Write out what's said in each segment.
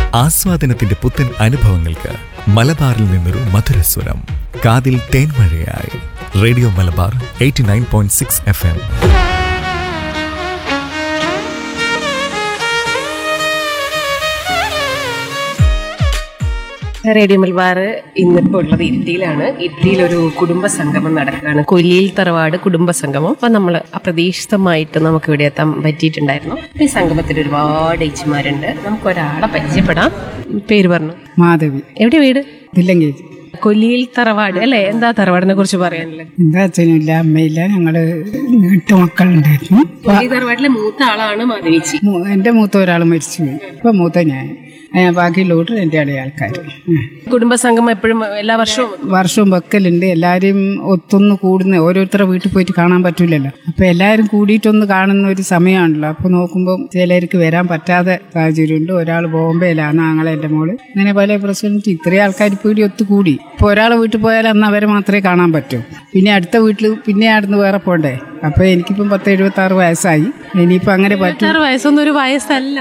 ആസ്വാദനത്തിന്റെ പുത്തൻ അനുഭവങ്ങൾക്ക് മലബാറിൽ നിന്നൊരു മധുരസ്വരം കാതിൽ തേൻമഴയായി radio Malabar eighty nine point six F M radio Malabar ഇന്നിപ്പോൾ ഉള്ളത് ഇരിട്ടിയിലാണ് ഇരിട്ടിയിൽ ഒരു കുടുംബ സംഗമം നടക്കുകയാണ് കൊല്ലിയിൽ തറവാട് കുടുംബ സംഗമം അപ്പൊ നമ്മൾ അപ്രതീക്ഷിതമായിട്ട് നമുക്ക് ഇവിടെ എത്താൻ പറ്റിയിട്ടുണ്ടായിരുന്നു ഈ സംഗമത്തിൽ ഒരുപാട് ഏച്ചിമാരുണ്ട് നമുക്ക് ഒരാളെ പരിചയപ്പെടാം പേര് പറഞ്ഞു മാധവി എവിടെ വീട് ഇതില്ലെങ്കിൽ കൊല്ലിയിൽ തറവാട് അല്ലേ എന്താ തറവാടിനെ കുറിച്ച് പറയാനുള്ളത് എന്താ അച്ഛനില്ല അമ്മയില്ല ഞങ്ങള് എട്ട് മക്കളുണ്ടായിരുന്നു കൊല്ലി തറവാട്ടിലെ മൂത്ത ആളാണ് മാധവിച്ചി മൂ- എൻ്റെ മൂത്ത ഒരാൾ മരിച്ചു പോയി ഇപ്പൊ മൂത്ത ഞാൻ ആ, ബാക്കിയുള്ളവർ എൻ്റെ ഇടയ ആൾക്കാർ കുടുംബ സംഗമം എപ്പോഴും എല്ലാ വർഷവും വർഷവും വെക്കലുണ്ട് എല്ലാവരും ഒത്തൊന്ന് കൂടുന്ന ഓരോരുത്തരുടെ വീട്ടിൽ പോയിട്ട് കാണാൻ പറ്റൂലല്ലോ അപ്പൊ എല്ലാവരും കൂടിയിട്ടൊന്ന് കാണുന്ന ഒരു സമയമാണല്ലോ അപ്പൊ നോക്കുമ്പോൾ ചിലർക്ക് വരാൻ പറ്റാതെ സാഹചര്യമുണ്ട് ഒരാൾ ബോംബെയിലാണ് ആങ്ങളെ എൻ്റെ മോള് അങ്ങനെ പല പ്രശ്നത്തിൽ ഇത്രയും ആൾക്കാർ കൂടി ഒത്തുകൂടി ഇപ്പൊ ഒരാളെ വീട്ടിൽ പോയാൽ അന്ന് അവരെ മാത്രമേ കാണാൻ പറ്റൂ പിന്നെ അടുത്ത വീട്ടിൽ പിന്നെ അവിടുന്ന് വേറെ പോണ്ടേ അപ്പൊ എനിക്കിപ്പം പത്ത് എഴുപത്തി ആറ് വയസ്സായി ഇനിയിപ്പോ അങ്ങനെ പറ്റും ആറ് വയസ്സൊന്നും ഒരു വയസ്സല്ല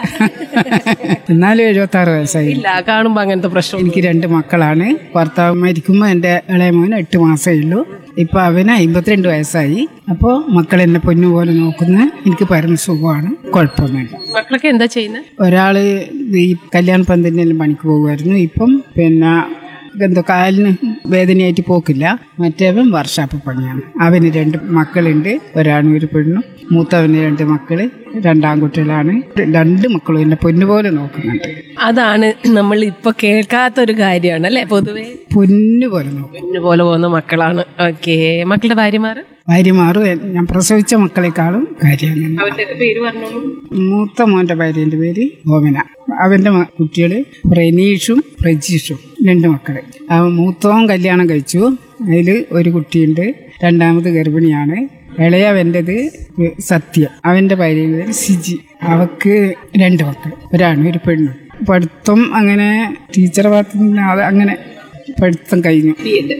എന്നാലും എഴുപത്തി ആറ് വയസ്സായി ഇല്ല കാണുമ്പോ അങ്ങനത്തെ പ്രശ്നം എനിക്ക് രണ്ട് മക്കളാണ് ഭർത്താവ് മരിക്കുമ്പോൾ എൻ്റെ ഇളയ മോന് എട്ട് മാസമേ ഉള്ളൂ ഇപ്പൊ അവന് അമ്പത്തിരണ്ട് വയസ്സായി അപ്പോൾ മക്കൾ എന്നെ പൊന്നു പോലെ നോക്കുന്ന എനിക്ക് പരമസുഖമാണ് കുഴപ്പമൊന്നുമില്ല മക്കളൊക്കെ എന്താ ചെയ്യുന്നത് ഒരാള് ഈ കല്യാണ പന്തലിനെല്ലാം പണിക്ക് പോകുമായിരുന്നു ഇപ്പം പിന്നെ എന്തോ കാലിന് വേദനയായിട്ട് പോക്കില്ല മറ്റേവൻ വർഷാപ്പ് പണിയാണ് അവന് രണ്ട് മക്കളുണ്ട് ഒരാണും ഒരു പെണ്ണും മൂത്തവന് രണ്ട് മക്കള് രണ്ടാൺകുട്ടികളാണ് രണ്ട് മക്കളും എന്നെ പൊന്നുപോലെ നോക്കുന്നുണ്ട് അതാണ് നമ്മൾ ഇപ്പൊ കേൾക്കാത്ത ഒരു കാര്യമാണ് അല്ലെ പൊതുവെ പൊന്നുപോലെ നോക്കും പോലെ പോകുന്ന മക്കളാണ് ഓക്കെ മക്കളുടെ ഭാര്യമാർ ഭാര്യമാറും എ- ഞാൻ പ്രസവിച്ച മക്കളെക്കാളും കാര്യമാണ് അവരുടെ പേര് പറഞ്ഞോളൂ മൂത്ത മോന്റെ ഭാര്യന്റെ പേര് ഓമന അവന്റെ മ- കുട്ടികള് റെനീഷും പ്രജീഷും രണ്ട് മക്കള് അവ മൂത്തവൻ കല്യാണം കഴിച്ചു അതിൽ ഒരു കുട്ടിയുണ്ട് രണ്ടാമത് ഗർഭിണിയാണ് ഇളയവൻ്റെത് സത്യം അവന്റെ ഭാര്യയുടെ പേര് സിജി അവക്ക് രണ്ട് മക്കൾ ഒരാണ് ഒരു പെണ്ണും പഠിത്തം അങ്ങനെ ടീച്ചർ ഭാഗത്ത് നിന്ന് അത് അങ്ങനെ പഠിത്തം കഴിഞ്ഞു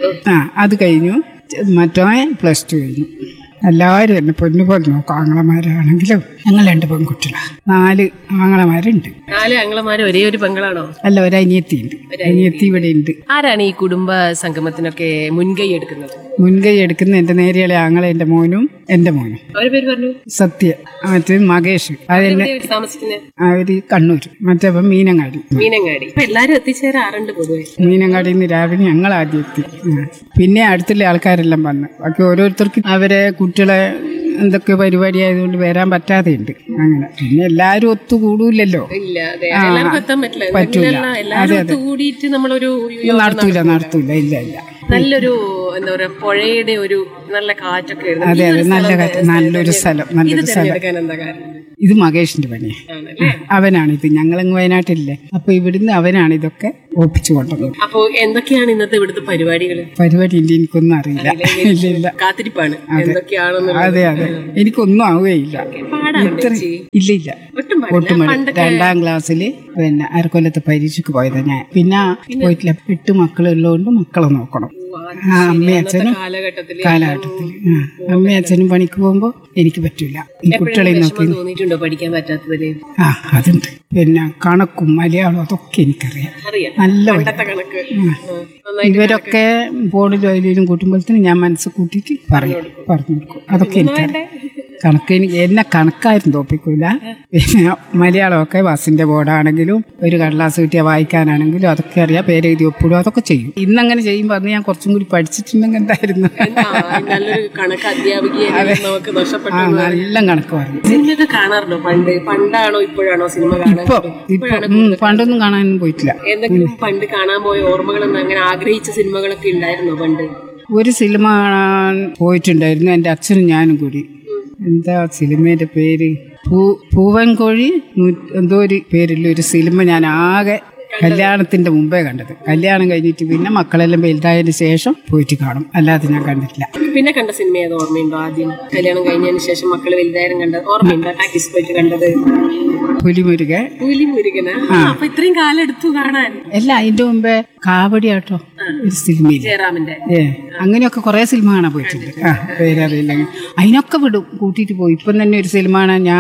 ആ അത് കഴിഞ്ഞു മറ്റവൻ പ്ലസ് ടു കഴിഞ്ഞു എല്ലാവരും എന്നെ പൊന്നു പോലെ നോക്കും ആങ്ങളമാരാണെങ്കിലും ഞങ്ങൾ രണ്ട് പെൺകുട്ടികളാണ് നാല് ആങ്ങളമാരുണ്ട് നാല് അങ്ങളമാര് ഒരേ ഒരു പെങ്ങളാണോ അല്ല ഒരു അനിയത്തിയുണ്ട് അനിയത്തി ഇവിടെ ഉണ്ട് ആരാണ് ഈ കുടുംബ സംഗമത്തിനൊക്കെ മുൻകൈ എടുക്കുന്നത് മുൻകൈ എടുക്കുന്ന എൻ്റെ നേരിയുള്ള ആങ്ങളെ എൻ്റെ മോനും എൻ്റെ മോനും അവരുടെ പേര് പറഞ്ഞു സത്യ മറ്റേ മകേഷ് അതെന്നെ എവിടെയാ താമസിക്കുന്നത് അവര് കണ്ണൂർ മറ്റേ മീനങ്ങാടി മീനങ്ങാടി ഇപ്പൊ എല്ലാരും എത്തിച്ചേരാറുണ്ട് പൊതുവെ മീനങ്ങാടിയിൽ നിന്ന് രാവിലെ ഞങ്ങൾ ആദ്യം എത്തി ആ. പിന്നെ അടുത്തുള്ള ആൾക്കാരെല്ലാം വന്ന് ബാക്കി ഓരോരുത്തർക്കും അവരെ കുട്ടികളെ എന്തൊക്കെ പരിപാടി ആയതുകൊണ്ട് വരാൻ പറ്റാതെ ഉണ്ട് അങ്ങനെ പിന്നെ എല്ലാവരും ഒത്തുകൂടൂലല്ലോ ഇല്ല അതെ എല്ലാവർക്കും എത്താൻ പറ്റില്ല പറ്റൂല. എന്തെങ്കിലുമല്ല, എല്ലാവരും ഒത്തുകൂടിയിട്ട് നമ്മളൊരു യോഗ നടത്തൂല നടത്തൂല ഇല്ല ഇല്ല നല്ലൊരു എന്താ പറയാ പുഴയുടെ ഒരു നല്ല കാറ്റൊക്കെ വരുന്നത്. അതെ ഈ അതെ ഒരു നല്ല സ്ഥലം കാറ്റ് നല്ലൊരു സ്ഥലം ഇത് നല്ലൊരു സ്ഥലം തിരഞ്ഞെടുക്കാൻ എന്താ കാരണം ഇത് മകേഷിന്റെ പണിയാണ് ആണല്ലേ അവനാണിത് ഞങ്ങളങ്ങ് വയനാട്ടില്ലേ അപ്പൊ ഇവിടുന്ന് അവനാണ് ഇതൊക്കെ ഒപ്പിച്ചു കൊണ്ടുവന്നത് അപ്പോ എന്തൊക്കെയാണ് ഇന്നത്തെ ഇവിടുത്തെ പരിപാടികൾ പരിപാടി ഇല്ല എനിക്കൊന്നും അറിയില്ല ഇല്ല ഇല്ല കാത്തിരിപ്പാണ് എന്തൊക്കെയാണെന്നുള്ളത് അതെ അതെ എനിക്കൊന്നും ആവുകയില്ല പാടാണ് ഇത്ര ചേച്ചി. ഇല്ല ഇല്ല ഒട്ടും പാടില്ല. ഒട്ടും മതി. രണ്ടാം ക്ലാസ്സിൽ പിന്നെ അരക്കൊല്ലത്തെ പരീക്ഷയ്ക്ക് പോയതാ ഞാൻ പിന്നെ പോയിട്ടില്ല എട്ട് മക്കളുള്ളതുകൊണ്ട് മക്കളെ നോക്കണം ആ അമ്മയും അച്ഛനും കാലഘട്ടത്തിൽ കാലഘട്ടത്തിൽ ആ അമ്മയും അച്ഛനും പണിക്ക് പോകുമ്പോ എനിക്ക് പറ്റൂല ഈ കുട്ടികളെ നോക്കി തോന്നിയിട്ടുണ്ടോ പഠിക്കാൻ പറ്റാത്തതില് ആ അതുണ്ട് പിന്നെ കണക്കും മലയാളം അതൊക്കെ എനിക്കറിയാം അറിയാം നല്ല വഴി. പണ്ടത്തെ കണക്ക് ആ. ഇവരൊക്കെ ബോർഡ് ജോലിയിലും കൂട്ടുമ്പോഴത്തേനും ഞാൻ മനസ്സ് കൂട്ടിയിട്ട് പറയും പറഞ്ഞു കൊടുക്കും അതൊക്കെ എനിക്കറിയാം കണക്ക് എനിക്ക് എന്നെ കണക്കാരും തോപ്പിക്കൂല പിന്നെ മലയാളമൊക്കെ ബസ്സിന്റെ ബോർഡാണെങ്കിലും ഒരു കടലാസ് കിട്ടിയ വായിക്കാനാണെങ്കിലും അതൊക്കെ അറിയാം പേരെഴുതി ഒപ്പിടും അതൊക്കെ ചെയ്യും ഇന്നങ്ങനെ ചെയ്യുമ്പോൾ അന്ന് ഞാൻ കുറച്ചും കൂടി പഠിച്ചിട്ടുണ്ടെങ്കിൽ എന്തായിരുന്നു ആ, നല്ലൊരു കണക്ക് അധ്യാപികയെ നമുക്ക് നഷ്ടപ്പെട്ടു ആ നല്ല കണക്ക് പറഞ്ഞു സിനിമയൊക്കെ കാണാറുണ്ടോ പണ്ട് പണ്ടാണോ ഇപ്പോഴാണോ സിനിമ കാണാൻ ഇപ്പൊ ഇപ്പൊ ഉം, പണ്ടൊന്നും കാണാനൊന്നും പോയിട്ടില്ല എന്തെങ്കിലും പണ്ട് കാണാൻ പോയ ഓർമ്മകളൊന്നും അങ്ങനെ ആഗ്രഹിച്ച സിനിമകളൊക്കെ ഉണ്ടായിരുന്നോ പണ്ട് ഒരു സിനിമ കാണാൻ പോയിട്ടുണ്ടായിരുന്നു എൻ്റെ അച്ഛനും ഞാനും കൂടി എന്താ സിനിമയുടെ പേര് പൂ പൂവൻകോഴി നൂ- എന്തോ ഒരു പേരില്ല ഒരു സിനിമ ഞാൻ ആകെ കല്യാണത്തിന്റെ മുമ്പേ കണ്ടത് കല്യാണം കഴിഞ്ഞിട്ട് പിന്നെ മക്കളെല്ലാം വലുതായതിനു ശേഷം പോയിട്ട് കാണും അല്ലാതെ ഞാൻ കണ്ടിട്ടില്ല പിന്നെ കണ്ട സിനിമ ഏത് ഓർമ്മയുണ്ടോ ആദ്യം കല്യാണം കഴിഞ്ഞതിന് ശേഷം മക്കള് വലുതായാലും കണ്ടത് ഓർമ്മയുണ്ടോ ടാക്കീസ് പോയിട്ട് കണ്ടത് പുലിമുരുക പുലി മുരുകന അപ്പൊ ഇത്രയും കാലം എടുത്തു കാണാൻ അല്ല അതിന്റെ മുമ്പേ കാവടിയാട്ടോ ഒരു സിനിമയില്ല ജയറാമിന്റെ ഏ അങ്ങനെയൊക്കെ കുറെ സിനിമ കാണാൻ പോയിട്ടുണ്ട് ആ പേരറിയില്ലെങ്കിൽ അതിനൊക്കെ വിടും കൂട്ടിയിട്ട് പോയി ഇപ്പം തന്നെ ഒരു സിനിമ കാണാൻ ഞാനും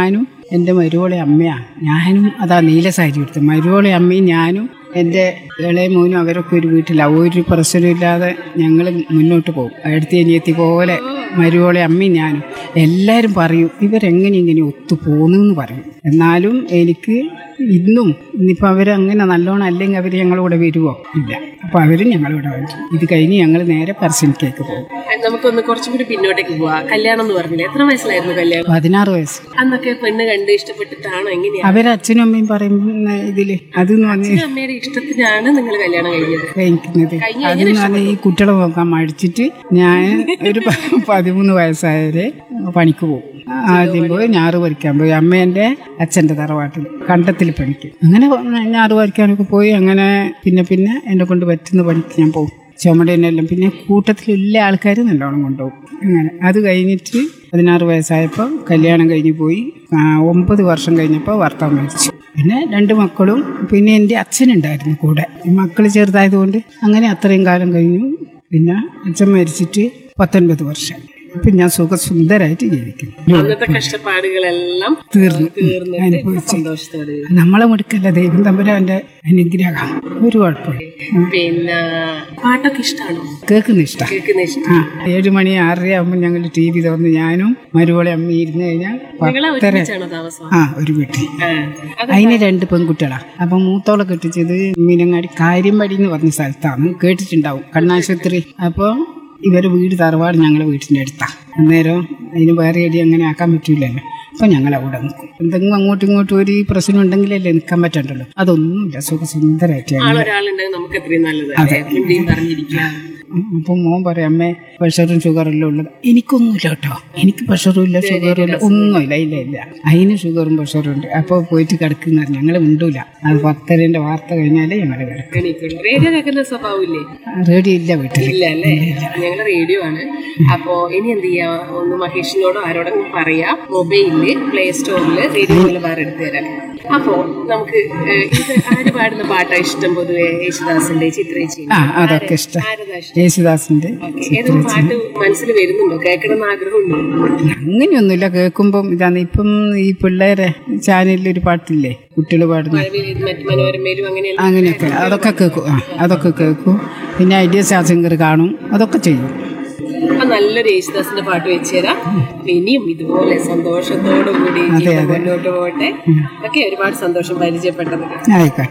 എൻ്റെ മരുവോളെ അമ്മയാ ഞാനും അതാ നീല സാരി എടുത്തു മരുവോളെ അമ്മയും ഞാനും എൻ്റെ ഇളയ മോനും അവരൊക്കെ ഒരു വീട്ടിലാണ് ഒരു പ്രശ്നമില്ലാതെ ഞങ്ങൾ മുന്നോട്ട് പോകും അടുത്ത അനിയത്തി പോലെ മരുവോളെ അമ്മയും ഞാനും എല്ലാവരും പറയും ഇവരെങ്ങനെ ഇങ്ങനെ ഒത്തു പോന്നു എന്ന് പറയും എന്നാലും എനിക്ക് ഇന്നും ഇന്നിപ്പോൾ അവരങ്ങനെ നല്ലോണം അല്ലെങ്കിൽ അവർ ഞങ്ങളുടെ വരുമോ ഇല്ല അപ്പോൾ അവരും ഞങ്ങളിവിടെ വരും ഇത് കഴിഞ്ഞ് ഞങ്ങൾ നേരെ പറശ്ശിനിക്കേക്ക് പോകും നമുക്കൊന്ന് കുറച്ചും കൂടി പിന്നോട്ടേക്ക് പോവാ കല്യാണം എന്ന് പറഞ്ഞില്ലേ എത്ര വയസ്സിലായിരുന്നു കല്യാണം പതിനാറ് വയസ്സ് അന്നൊക്കെ പെണ്ണ് കണ്ട് ഇഷ്ടപ്പെട്ടിട്ടാണോ എങ്ങനെയാ അവരച്ഛനും അമ്മയും പറയുന്ന ഇതില് അതെന്ന് പറഞ്ഞ് അമ്മയുടെ ഇഷ്ടത്തിനാണ് നിങ്ങൾ കല്യാണം കഴിഞ്ഞത് കഴിക്കുന്നത് അതെന്ന് പറഞ്ഞാൽ ഈ കുട്ടികളെ നോക്കാൻ മടിച്ചിട്ട് ഞാൻ ഒരു പ- പതിമൂന്ന് വയസ്സായവരെ പണിക്ക് പോകും ആദ്യം പോയി ഞാറ് പറിക്കാൻ പോയി അമ്മേൻ്റെ അച്ഛൻ്റെ തറവാട്ടിൽ കണ്ടത്തിൽ പണിക്ക് അങ്ങനെ ഞാറ് പറിക്കാനൊക്കെ പോയി അങ്ങനെ പിന്നെ പിന്നെ എന്നെ കൊണ്ട് പറ്റുന്ന പണിക്ക് ഞാൻ പോകും ചുമടേനെല്ലാം പിന്നെ കൂട്ടത്തിലുള്ള ആൾക്കാർ നല്ലോണം കൊണ്ടുപോകും അങ്ങനെ അത് കഴിഞ്ഞിട്ട് പതിനാറ് വയസ്സായപ്പോൾ കല്യാണം കഴിഞ്ഞ് പോയി ആ, ഒമ്പത് വർഷം കഴിഞ്ഞപ്പോൾ ഭർത്താവ് മരിച്ചു പിന്നെ രണ്ട് മക്കളും പിന്നെ എൻ്റെ അച്ഛനുണ്ടായിരുന്നു കൂടെ ഈ മക്കൾ ചെറുതായതുകൊണ്ട് അങ്ങനെ അത്രയും കാലം കഴിഞ്ഞു പിന്നെ അച്ഛൻ മരിച്ചിട്ട് പത്തൊൻപത് വർഷം ഇപ്പം ഞാൻ സുഖസുന്ദരായിട്ട് ജീവിക്കുന്നു അന്നത്തെ കഷ്ടപ്പാടുകളെല്ലാം തീർന്നു തീർന്നിട്ട് അനുഭവിച്ചു സന്തോഷത്തോടെ നമ്മളെ മുടുക്കല്ല ദൈവം തമ്പുരാന്റെ അനുഗ്രഹം ഒരു കുഴപ്പമില്ല പിന്നെ പാട്ടൊക്കെ ഇഷ്ടമാണോ കേൾക്കുന്ന ഇഷ്ടം കേൾക്കുന്ന ഇഷ്ടം ആ ഏഴ് മണി ആറര ആകുമ്പോൾ ഞങ്ങൾ ടി വി തുറന്ന് ഞാനും മരുവോളെ അമ്മ ഇരുന്ന് കഴിഞ്ഞാൽ നിങ്ങളെ പത്തര ഒരുമിച്ചാണോ താമസം ആ ഒരു വീട്ടിൽ ആ. അത് അതിന് രണ്ട് പെൺകുട്ടികളാ അപ്പം മൂത്തോളെ കെട്ടിച്ചത് മീനങ്ങാടി കാര്യമ്പടി എന്ന് പറഞ്ഞ സ്ഥലത്താണ് കേട്ടിട്ടുണ്ടാവും കണ്ണാശുപത്രി അപ്പോൾ ഇവരെ വീട് തറവാട് ഞങ്ങളെ വീട്ടിൻ്റെ അടുത്താണ് അന്നേരം അതിന് വേറെ അടി അങ്ങനെ ആക്കാൻ പറ്റൂലല്ലോ അപ്പം ഞങ്ങൾ അവിടെ നിൽക്കും എന്തെങ്കിലും അങ്ങോട്ടും ഇങ്ങോട്ടും ഒരു പ്രശ്നം ഉണ്ടെങ്കിലല്ലേ നിൽക്കാൻ പറ്റണ്ടല്ലോ അതൊന്നുമില്ല സുഖസുന്ദരമായിട്ട് ഞങ്ങൾ ആളൊരാളുണ്ടെങ്കിൽ നമുക്ക് എത്രയും നല്ലത് എന്തെയും പറഞ്ഞിരിക്കുക അപ്പം മോൻ പറയും അമ്മേ പ്രഷറും ഷുഗറും എല്ലാം ഉള്ളത് എനിക്കൊന്നുമില്ല കേട്ടോ എനിക്ക് പ്രഷറും ഇല്ല ഷുഗറും ഇല്ല ഒന്നുമില്ല ഇല്ല ഇല്ല അതിന് ഷുഗറും പ്രഷറും ഉണ്ട് അപ്പോൾ പോയിട്ട് കിടക്കുന്ന ഞങ്ങൾ മിണ്ടൂല അത് പത്തരൻ്റെ വാർത്ത കഴിഞ്ഞാലേ ഞങ്ങൾ കിടക്കും എണീക്കുള്ളൂ റേഡിയോ കേൾക്കുന്ന സ്വഭാവമില്ലേ റേഡിയോ ഇല്ല വീട്ടിൽ ഇല്ല അല്ലേ ഞങ്ങൾ റേഡിയോ ആണ് അപ്പോ ഇനി എന്ത് ചെയ്യാ ഒന്ന് മഹേഷിനോടോ ആരോടെങ്കിലും പറയാ മൊബൈലില് പ്ലേ സ്റ്റോറിൽ റേഡിയോ മലബാർ എടുത്തു തരാം അപ്പോ നമുക്ക് ഏഹ്, ഇത് ആര് പാടുന്ന പാട്ടാ ഇഷ്ടം പൊതുവെ യേശുദാസിന്റെ ചിത്രേച്ചി ആ അതൊക്കെ ഇഷ്ടം ആരതാ ഇഷ്ടം യേശുദാസിന്റെ ഏതൊരു പാട്ട് മനസ്സിൽ വരുന്നുണ്ടോ കേൾക്കണം എന്ന് ആഗ്രഹമുണ്ടോ അങ്ങനെയൊന്നുമില്ല കേൾക്കുമ്പം ഇതാണ് ഇപ്പം ഈ പിള്ളേരെ ചാനലിൽ ഒരു പാട്ടില്ലേ കുട്ടികൾ പാടുന്ന മറ്റു മനോരമയിലും അങ്ങനെയല്ല അങ്ങനെയൊക്കെ അതൊക്കെ കേൾക്കും ആ അതൊക്കെ കേൾക്കും പിന്നെ ഐഡിയ സിംഗർ കാണും അതൊക്കെ ചെയ്യും അപ്പൊ നല്ലൊരു യേശുദാസിന്റെ പാട്ട് വെച്ച് തരാം ഇനിയും ഇതുപോലെ സന്തോഷത്തോടു കൂടി ജീവിതം മുന്നോട്ട് പോകട്ടെ ഒക്കെ ഒരുപാട് സന്തോഷം പരിചയപ്പെട്ടത് ആയിക്കോട്ടെ